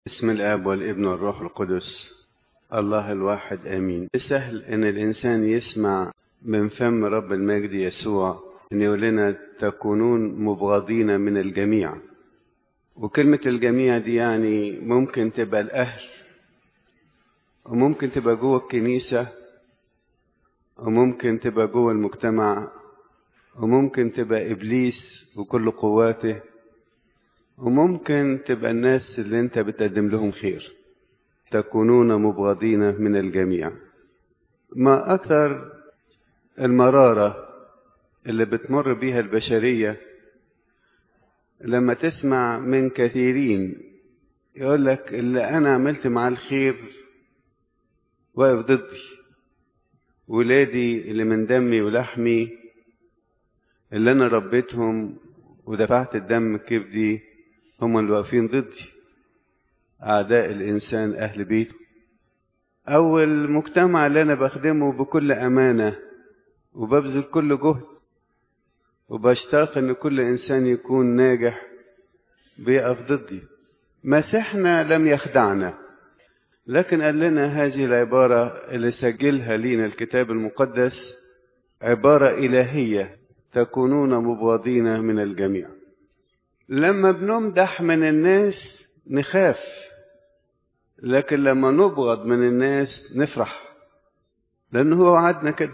بسم الآب والابن والروح القدس الله الواحد آمين سهل إن الإنسان يسمع من فم رب المجد يسوع إن يقول لنا تكونون مبغضين من الجميع وكلمة الجميع دي يعني ممكن تبقى الأهل وممكن تبقى جوه الكنيسة وممكن تبقى جوه المجتمع وممكن تبقى إبليس وكل قواته وممكن تبقى الناس اللي انت بتقدم لهم خير تكونون مبغضين من الجميع ما أكثر المرارة اللي بتمر بيها البشرية لما تسمع من كثيرين يقول لك اللي أنا عملت مع الخير واقف ضدي ولادي اللي من دمي ولحمي اللي أنا ربيتهم ودفعت الدم كبدي هم اللي واقفين ضدي أعداء الإنسان أهل بيته أو المجتمع اللي أنا بخدمه بكل أمانة وببذل كل جهد وبشتاق إن كل إنسان يكون ناجح بيقف ضدي مسيحنا لم يخدعنا لكن قال لنا هذه العبارة اللي سجلها لينا الكتاب المقدس عبارة إلهية تكونون مبغضين من الجميع لما بنمدح من الناس نخاف لكن لما نبغض من الناس نفرح لأنه هو وعدنا كده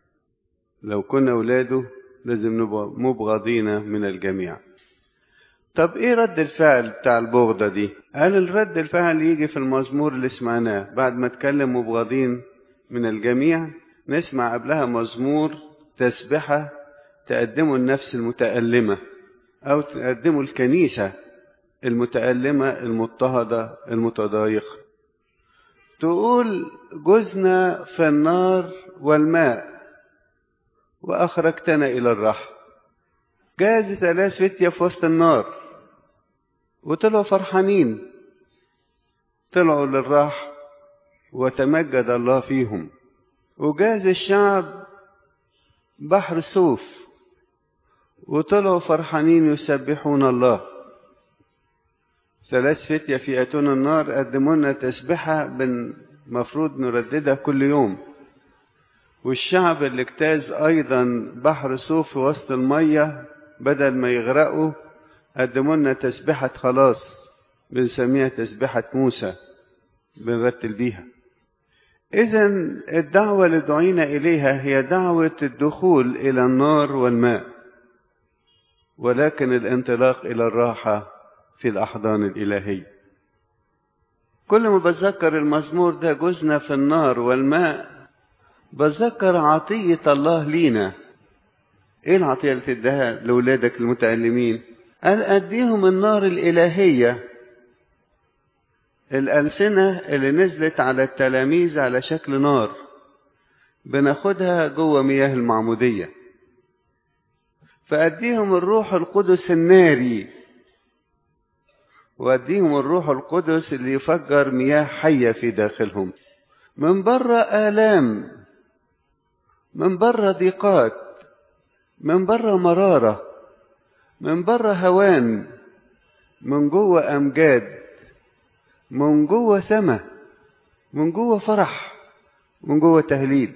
لو كنا أولاده لازم نبقى مبغضين من الجميع طب ايه رد الفعل بتاع البغضة دي قال الرد الفعل يجي في المزمور اللي سمعناه بعد ما اتكلم مبغضين من الجميع نسمع قبلها مزمور تسبحة تقدمه النفس المتألمة أو تقدمه الكنيسة المتألمة المضطهدة المتضايقة تقول جزنا في النار والماء وأخرجتنا إلى الرحم جاز ثلاث فتية في وسط النار وطلعوا فرحانين طلعوا للراح وتمجد الله فيهم وجاز الشعب بحر صوف وطلعوا فرحانين يسبحون الله ثلاث فتية في أتون النار قدموا لنا تسبحة المفروض نرددها كل يوم والشعب اللي اجتاز أيضا بحر صوف في وسط المية بدل ما يغرقوا قدموا لنا تسبحة خلاص بنسميها تسبحة موسى بنرتل بيها إذا الدعوة اللي دعينا إليها هي دعوة الدخول إلى النار والماء ولكن الانطلاق إلى الراحة في الأحضان الإلهية كل ما بتذكر المزمور ده جزنا في النار والماء بتذكر عطية الله لينا ايه العطية اللي تديها لأولادك المتألمين قال أديهم النار الإلهية الألسنة اللي نزلت على التلاميذ على شكل نار بناخدها جوه مياه المعمودية فأديهم الروح القدس الناري وأديهم الروح القدس اللي يفجر مياه حية في داخلهم من بره آلام من بره ضيقات من بره مرارة من بره هوان من جوه أمجاد من جوه سما من جوه فرح من جوه تهليل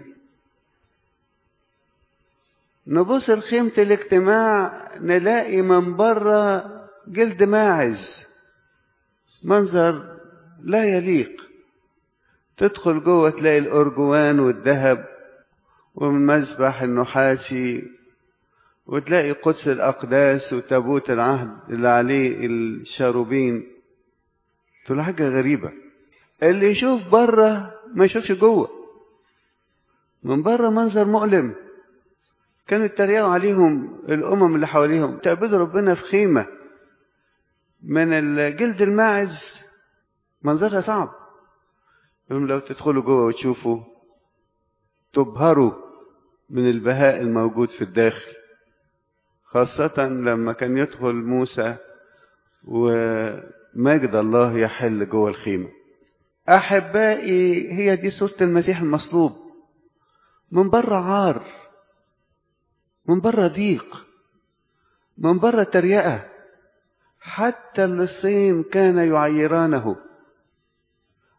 نبص لخيمة الاجتماع نلاقي من بره جلد ماعز منظر لا يليق تدخل جوه تلاقي الأرجوان والذهب والمذبح النحاسي وتلاقي قدس الأقداس وتابوت العهد اللي عليه الشاروبين تقول حاجة غريبة اللي يشوف بره ما يشوفش جوه من بره منظر مؤلم كانوا يتريقوا عليهم الأمم اللي حواليهم تعبدوا ربنا في خيمة من الجلد الماعز منظرها صعب يقولون لو تدخلوا جوه وتشوفوا تبهروا من البهاء الموجود في الداخل خاصة لما كان يدخل موسى ومجد الله يحل جوه الخيمة أحبائي هي دي صورة المسيح المصلوب من بره عار من بره ضيق من بره تريقة حتى اللصين كان يعيرانه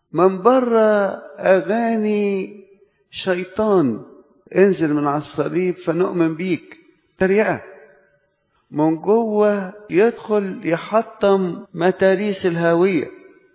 من بره أغاني شيطان انزل من على الصليب فنؤمن بيك تريقة من جوه يدخل يحطم متاريس الهاوية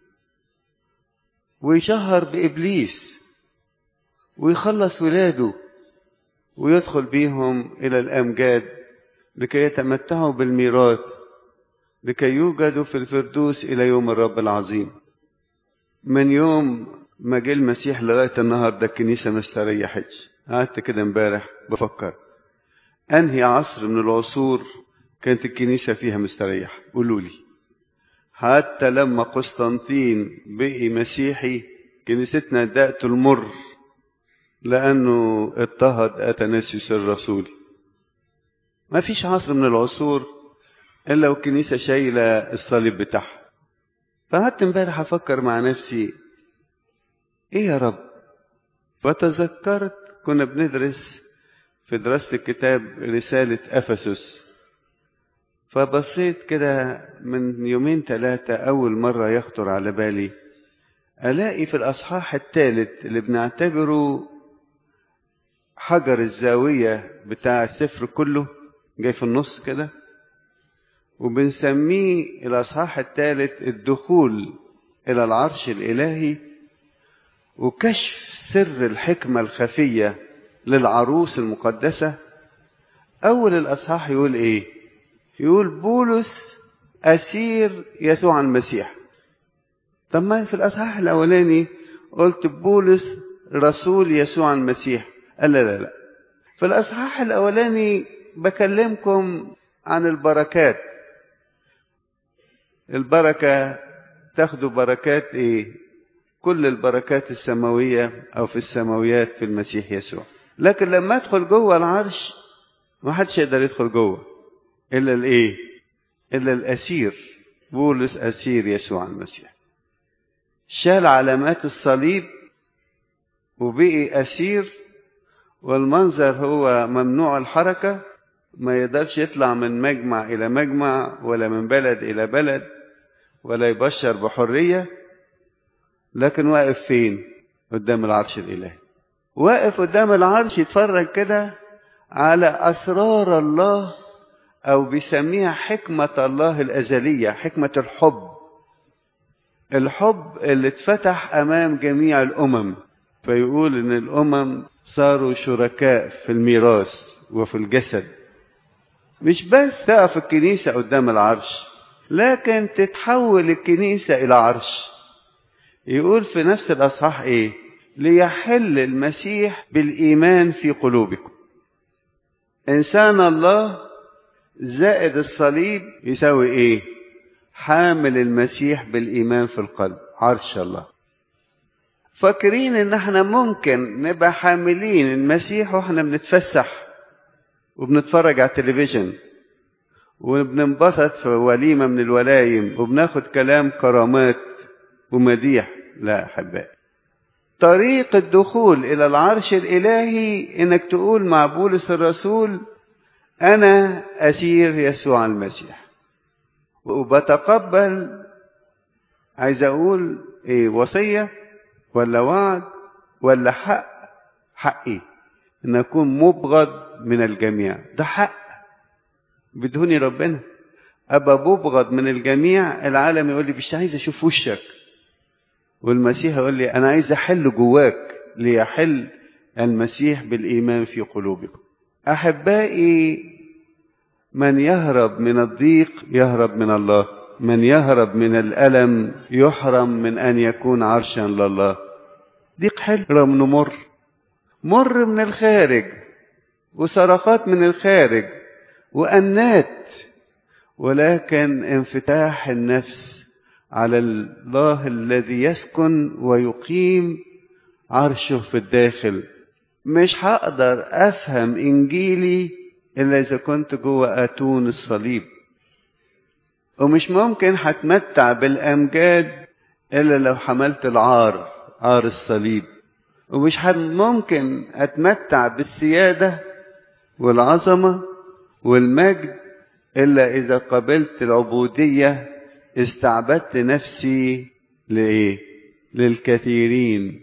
ويشهر بإبليس ويخلص ولاده ويدخل بيهم إلى الأمجاد لكي يتمتعوا بالميراث لكي يوجدوا في الفردوس إلى يوم الرب العظيم من يوم ما جه المسيح لغاية النهاردة الكنيسة ما استريحتش قعدت كده امبارح بفكر أنهي عصر من العصور كانت الكنيسة فيها مستريحة قولوا لي حتى لما قسطنطين بقي مسيحي كنيستنا دقت المر لأنه اضطهد أتناسيوس الرسول ما فيش عصر من العصور إلا والكنيسة شايلة الصليب بتاعها فقعدت امبارح أفكر مع نفسي إيه يا رب فتذكرت كنا بندرس في دراسة الكتاب رسالة أفسس فبصيت كده من يومين ثلاثة أول مرة يخطر على بالي ألاقي في الأصحاح الثالث اللي بنعتبره حجر الزاوية بتاع السفر كله جاي في النص كده وبنسميه الأصحاح الثالث الدخول إلى العرش الإلهي وكشف سر الحكمة الخفية للعروس المقدسة أول الأصحاح يقول إيه؟ يقول بولس أسير يسوع المسيح طب ما في الأصحاح الأولاني قلت بولس رسول يسوع المسيح قال لا لا لا في الأصحاح الأولاني بكلمكم عن البركات البركة تاخدوا بركات إيه كل البركات السماوية أو في السماويات في المسيح يسوع لكن لما أدخل جوه العرش ما حدش يقدر يدخل جوه إلا الإيه إلا الأسير بولس أسير يسوع المسيح شال علامات الصليب وبقي أسير والمنظر هو ممنوع الحركة ما يقدرش يطلع من مجمع إلى مجمع ولا من بلد إلى بلد ولا يبشر بحرية لكن واقف فين قدام العرش الإلهي واقف قدام العرش يتفرج كده على أسرار الله أو بيسميها حكمة الله الأزلية حكمة الحب الحب اللي اتفتح أمام جميع الأمم فيقول إن الأمم صاروا شركاء في الميراث وفي الجسد مش بس تقف الكنيسة قدام العرش لكن تتحول الكنيسة إلى عرش يقول في نفس الأصحاح إيه ليحل المسيح بالإيمان في قلوبكم إنسان الله زائد الصليب يساوي إيه حامل المسيح بالإيمان في القلب عرش الله فاكرين ان احنا ممكن نبقى حاملين المسيح واحنا بنتفسح وبنتفرج على التلفزيون وبننبسط في وليمة من الولايم وبناخد كلام كرامات ومديح لا أحبائي طريق الدخول إلى العرش الإلهي إنك تقول مع بولس الرسول أنا أسير يسوع المسيح وبتقبل عايز أقول إيه وصية ولا وعد ولا حق حقي ان اكون مبغض من الجميع ده حق بدوني ربنا ابقى مبغض من الجميع العالم يقول لي مش عايز اشوف وشك والمسيح يقول لي انا عايز احل جواك ليحل المسيح بالايمان في قلوبكم احبائي من يهرب من الضيق يهرب من الله من يهرب من الألم يحرم من أن يكون عرشا لله ضيق حلو رغم انه مر مر من الخارج وصرخات من الخارج وأنات ولكن انفتاح النفس على الله الذي يسكن ويقيم عرشه في الداخل مش هقدر أفهم إنجيلي إلا إذا كنت جوه أتون الصليب ومش ممكن هتمتع بالأمجاد إلا لو حملت العار عار الصليب ومش ممكن أتمتع بالسيادة والعظمة والمجد إلا إذا قبلت العبودية استعبدت نفسي لإيه؟ للكثيرين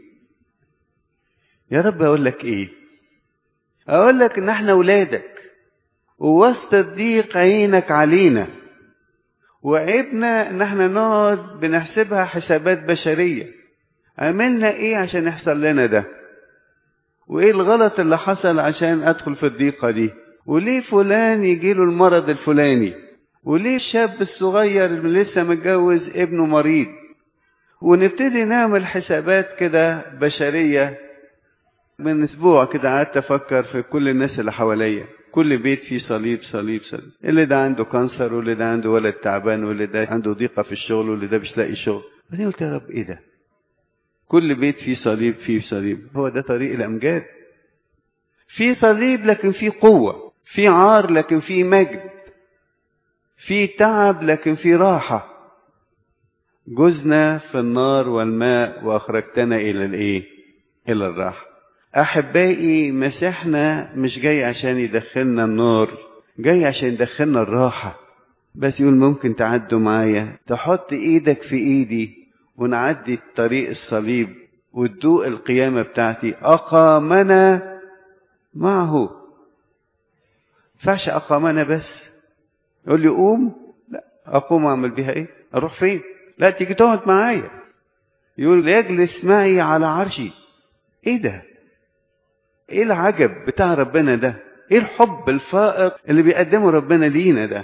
يا رب اقول لك ايه اقول لك ان احنا ولادك ووسط الضيق عينك علينا وعيبنا ان احنا نقعد بنحسبها حسابات بشريه عملنا ايه عشان يحصل لنا ده وايه الغلط اللي حصل عشان ادخل في الضيقه دي وليه فلان يجيله المرض الفلاني وليه الشاب الصغير اللي لسه متجوز ابنه مريض ونبتدي نعمل حسابات كده بشريه من اسبوع كده قعدت افكر في كل الناس اللي حواليا كل بيت فيه صليب صليب صليب اللي ده عنده كانسر واللي ده عنده ولد تعبان واللي ده عنده ضيقه في الشغل واللي ده مش لاقي شغل بعدين قلت يا رب ايه ده كل بيت فيه صليب فيه صليب هو ده طريق الامجاد في صليب لكن في قوه في عار لكن في مجد في تعب لكن في راحه جزنا في النار والماء واخرجتنا الى الايه الى الراحه احبائي مسيحنا مش جاي عشان يدخلنا النار جاي عشان يدخلنا الراحه بس يقول ممكن تعدوا معايا تحط ايدك في ايدي ونعدي طريق الصليب وتدوق القيامة بتاعتي أقامنا معه فعش أقامنا بس يقول لي قوم لا أقوم أعمل بيها إيه أروح فين لا تيجي تقعد معايا يقول يجلس معي على عرشي إيه ده إيه العجب بتاع ربنا ده إيه الحب الفائق اللي بيقدمه ربنا لينا ده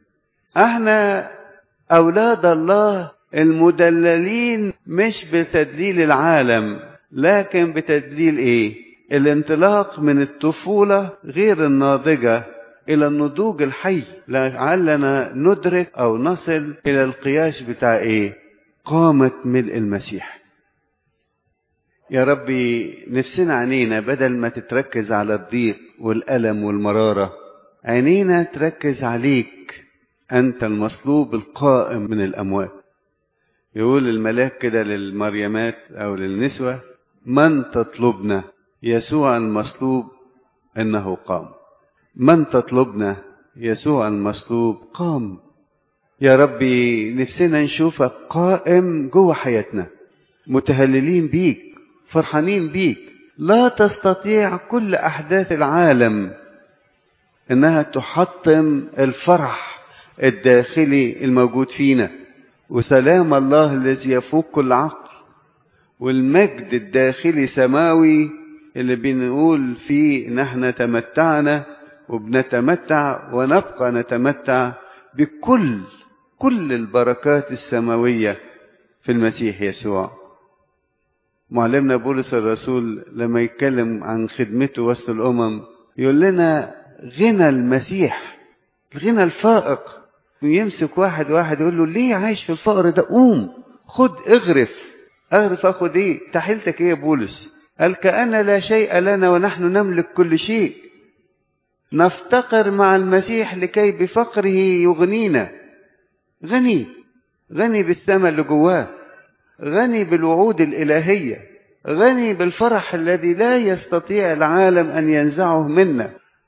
احنا أولاد الله المدللين مش بتدليل العالم لكن بتدليل ايه الانطلاق من الطفولة غير الناضجة إلى النضوج الحي لعلنا ندرك أو نصل إلى القياس بتاع إيه قامة ملء المسيح يا ربي نفسنا عينينا بدل ما تتركز على الضيق والألم والمرارة عينينا تركز عليك أنت المصلوب القائم من الأموات يقول الملاك كده للمريمات أو للنسوة من تطلبنا يسوع المصلوب إنه قام من تطلبنا يسوع المصلوب قام يا ربي نفسنا نشوفك قائم جوه حياتنا متهللين بيك فرحانين بيك لا تستطيع كل أحداث العالم إنها تحطم الفرح الداخلي الموجود فينا وسلام الله الذي يفوق كل عقل والمجد الداخلي سماوي اللي بنقول فيه ان احنا تمتعنا وبنتمتع ونبقى نتمتع بكل كل البركات السماويه في المسيح يسوع معلمنا بولس الرسول لما يتكلم عن خدمته وسط الامم يقول لنا غنى المسيح الغنى الفائق يمسك واحد واحد يقول له ليه عايش في الفقر ده قوم خد اغرف اغرف اخد ايه تحيلتك ايه يا بولس قال كأن لا شيء لنا ونحن نملك كل شيء نفتقر مع المسيح لكي بفقره يغنينا غني غني بالسماء اللي جواه غني بالوعود الإلهية غني بالفرح الذي لا يستطيع العالم أن ينزعه منا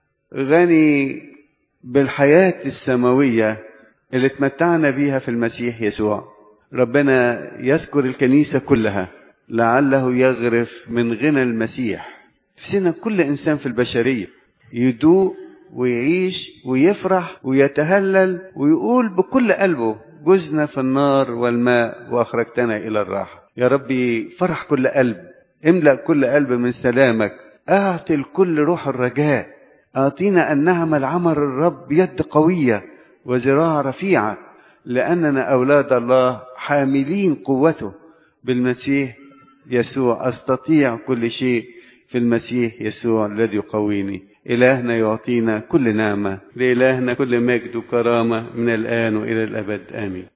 غني بالحياة السماوية اللي اتمتعنا بيها في المسيح يسوع ربنا يذكر الكنيسة كلها لعله يغرف من غنى المسيح في سنة كل إنسان في البشرية يدوق ويعيش ويفرح ويتهلل ويقول بكل قلبه جزنا في النار والماء وأخرجتنا إلى الراحة يا ربي فرح كل قلب املأ كل قلب من سلامك أعطي الكل روح الرجاء أعطينا أن نعمل عمل الرب يد قوية وذراع رفيعة لأننا أولاد الله حاملين قوته بالمسيح يسوع أستطيع كل شيء في المسيح يسوع الذي يقويني إلهنا يعطينا كل نعمة لإلهنا كل مجد وكرامة من الآن وإلى الأبد آمين